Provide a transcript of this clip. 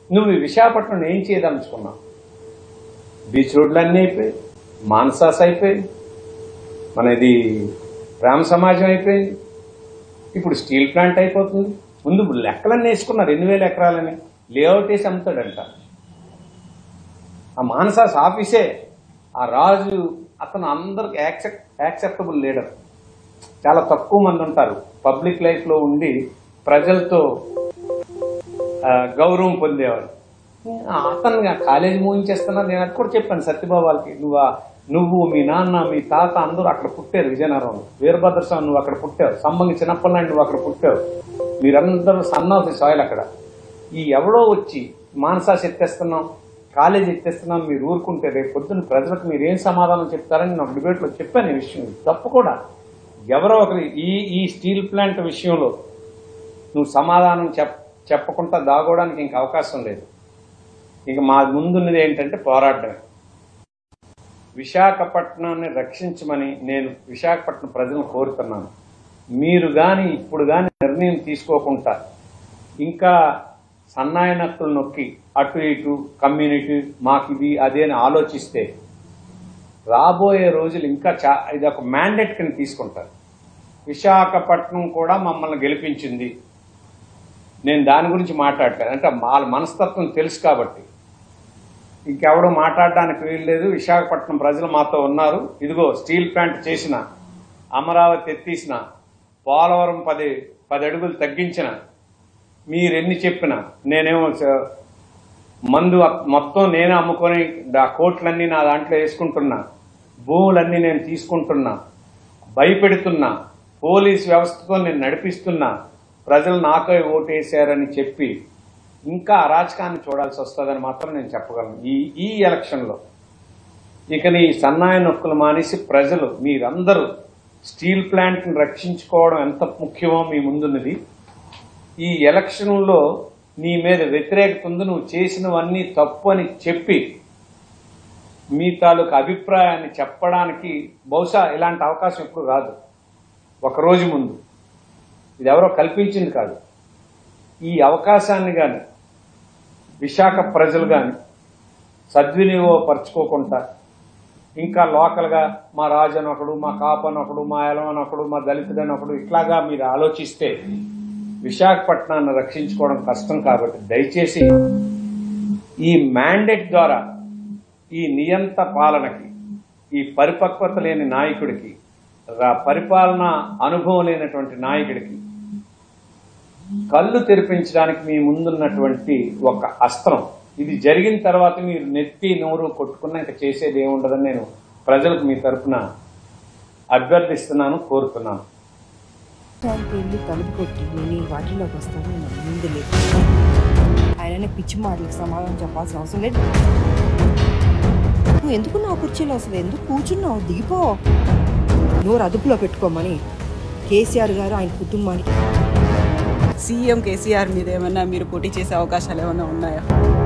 నువ్వు ఈ విశాఖపట్నం ఏం చేయదలుచుకున్నావు బీచ్ రోడ్లు అన్నీ అయిపోయాయి మాన్సాస్ అయిపోయింది మన ఇది గ్రామ సమాజం అయిపోయింది ఇప్పుడు స్టీల్ ప్లాంట్ అయిపోతుంది ముందు లెక్కలన్నీ వేసుకున్నారు ఎన్ని వేల ఎకరాలని లేఅవుట్ వేసి అమ్ముతాడంట ఆ మానసాస్ ఆఫీసే ఆ రాజు అతను అందరికి యాక్సెప్ట్ యాక్సెప్టబుల్ లీడర్ చాలా తక్కువ మంది ఉంటారు పబ్లిక్ లైఫ్ లో ఉండి ప్రజలతో ఆ, గౌరవం పొందేవాడు అతను కాలేజీ మూయించేస్తున్నా నేను అది కూడా చెప్పాను సత్యబాబు వాళ్ళకి నువ్వు ఆ- నువ్వు మీ నాన్న మీ తాత అందరూ అక్కడ పుట్టారు విజయనగరంలో వీరభద్ర స్వామి నువ్వు అక్కడ పుట్టావు సంబంగి చిన్నప్పలాంటి నువ్వు అక్కడ పుట్టావు మీరందరూ సన్ ఆఫ్ ది సాయిల్ అక్కడ ఈ ఎవడో వచ్చి మానసాస్ ఎత్తేస్తున్నాం కాలేజ్ ఎత్తేస్తున్నాం మీరు ఊరుకుంటే రేపు పొద్దున్న ప్రజలకు మీరు ఏం సమాధానం చెప్తారని నాకు డిబేట్లో చెప్పాను ఈ విషయం తప్పు కూడా ఎవరో ఒకరి ఈ ఈ స్టీల్ ప్లాంట్ విషయంలో నువ్వు సమాధానం చెప్ చెప్పకుండా దాగోవడానికి ఇంక అవకాశం లేదు ఇంక మా ముందున్నది ఏంటంటే పోరాటమే విశాఖపట్నాన్ని రక్షించమని నేను విశాఖపట్నం ప్రజలను కోరుతున్నాను మీరు కానీ ఇప్పుడు కానీ నిర్ణయం తీసుకోకుండా ఇంకా సన్నాయి నక్కులు నొక్కి అటు ఇటు కమ్యూనిటీ మాకు ఇది అదే అని ఆలోచిస్తే రాబోయే రోజులు ఇంకా చా ఇది ఒక మ్యాండేట్ కింద తీసుకుంటారు విశాఖపట్నం కూడా మమ్మల్ని గెలిపించింది నేను దాని గురించి మాట్లాడతాను అంటే వాళ్ళ మనస్తత్వం తెలుసు కాబట్టి ఇంకెవడో మాట్లాడడానికి వీలు లేదు విశాఖపట్నం ప్రజలు మాతో ఉన్నారు ఇదిగో స్టీల్ ప్లాంట్ చేసిన అమరావతి ఎత్తేసిన పోలవరం పది పది అడుగులు తగ్గించిన మీరు ఎన్ని చెప్పినా నేనేమో స- మందు అ- మొత్తం నేనే అమ్ముకొని ఆ కోట్లన్నీ నా దాంట్లో వేసుకుంటున్నా భూములన్నీ నేను తీసుకుంటున్నా భయపెడుతున్నా పోలీస్ వ్యవస్థతో నేను నడిపిస్తున్నా ప్రజలు నాకే ఓటేశారని చెప్పి ఇంకా అరాచకాన్ని చూడాల్సి వస్తుందని మాత్రం నేను చెప్పగలను ఈ ఈ ఎలక్షన్లో ఇక నీ సన్నాయి నొక్కులు మానేసి ప్రజలు మీరందరూ స్టీల్ ప్లాంట్ని రక్షించుకోవడం ఎంత ముఖ్యమో మీ ముందున్నది ఈ ఎలక్షన్లో నీ మీద వ్యతిరేకత ఉంది నువ్వు చేసినవన్నీ తప్పు అని చెప్పి మీ తాలూకు అభిప్రాయాన్ని చెప్పడానికి బహుశా ఇలాంటి అవకాశం ఎప్పుడు రాదు ఒక రోజు ముందు ఇది ఎవరో కల్పించింది కాదు ఈ అవకాశాన్ని కానీ విశాఖ ప్రజలు కానీ సద్వినియోగపరచుకోకుండా ఇంకా లోకల్గా మా రాజు అని ఒకడు మా కాపు అని ఒకడు మా ఎలం అని ఒకడు మా దళితుడు అని ఒకడు ఇట్లాగా మీరు ఆలోచిస్తే విశాఖపట్నాన్ని రక్షించుకోవడం కష్టం కాబట్టి దయచేసి ఈ మ్యాండేట్ ద్వారా ఈ నియంత పాలనకి ఈ పరిపక్వత లేని నాయకుడికి రా- పరిపాలన అనుభవం లేనటువంటి నాయకుడికి కళ్ళు తెరిపించడానికి మీ ముందున్నటువంటి ఒక అస్త్రం ఇది జరిగిన తర్వాత మీరు నెత్తి నోరు కొట్టుకున్నా ఇంకా చేసేది ఏముండదని నేను ప్రజలకు మీ తరపున అభ్యర్థిస్తున్నాను కోరుతున్నాను దానికి వెళ్ళి తలుపు కొట్టి నేను ఈ వాటిలోకి వస్తాను నాకు ముందు లేదు ఆయననే పిచ్చి మాటలకు సమాధానం చెప్పాల్సిన అవసరం లేదు నువ్వు ఎందుకు నా కుర్చీలో అసలు ఎందుకు కూర్చున్నావు దిగిపో నోరు అదుపులో పెట్టుకోమని కేసీఆర్ గారు ఆయన కుటుంబానికి సీఎం కేసీఆర్ మీద ఏమన్నా మీరు పోటీ చేసే అవకాశాలు ఏమైనా ఉన్నాయా